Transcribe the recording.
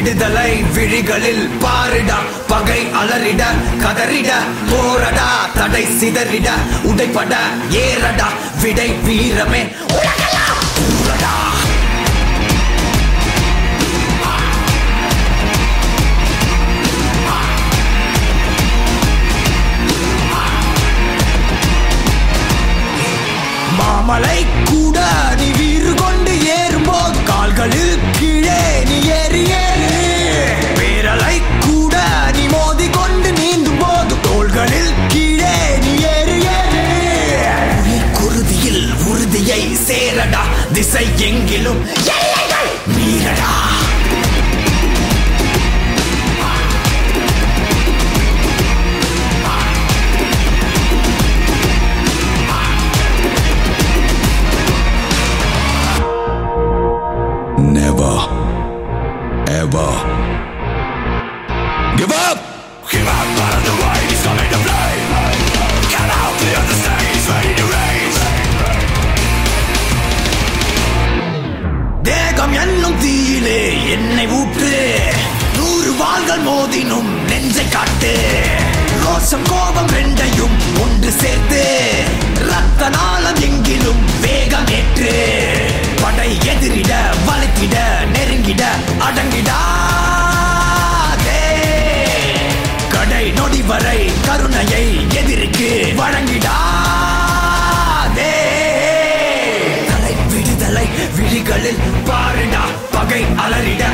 விடுதலை விழிகளில் பாரிடா பகை அலறிட கதறிட போரடா தடை சிதறிட உடைப்பட ஏறடா விடை வீரமே உலகெல்லாம் கூறடா மாமலை கூட நீ வீறு கொண்டு ஏறும்போது கால்களில் கீழே நீ ஏறி ஏறு பேரலை கூட நீ மோதி கொண்டு நீந்தும் போது தோள்களில் கீழே நீ ஏறி ஏறு உயிர் குருதியில் உறுதியை சேரடா திசை எங்கிலும் எல்லைகள் மீறடா Never, ever give up. Give up out of the way, he's coming to play. Come out, clear the stage, ready to race. தேகம் என்னும் தீயிலே என்னை ஊற்று நூறு வாள்கள் மோதினும் நெஞ்சை காட்டு ரோஷம் கோபம் ரெண்டையும் ஒன்று சேர்த்து ரத்த நாளம் எங்கிலும் வேகம் ஏற்று படை எதிரிட வளைத்திட நெருங்கிட அடங்கிடாதே கடை நொடி வரை கருணையை எதிரிக்கு வழங்கிடாதே தலை விடுதலை விழிகளில் பாருடா பகை அலறிட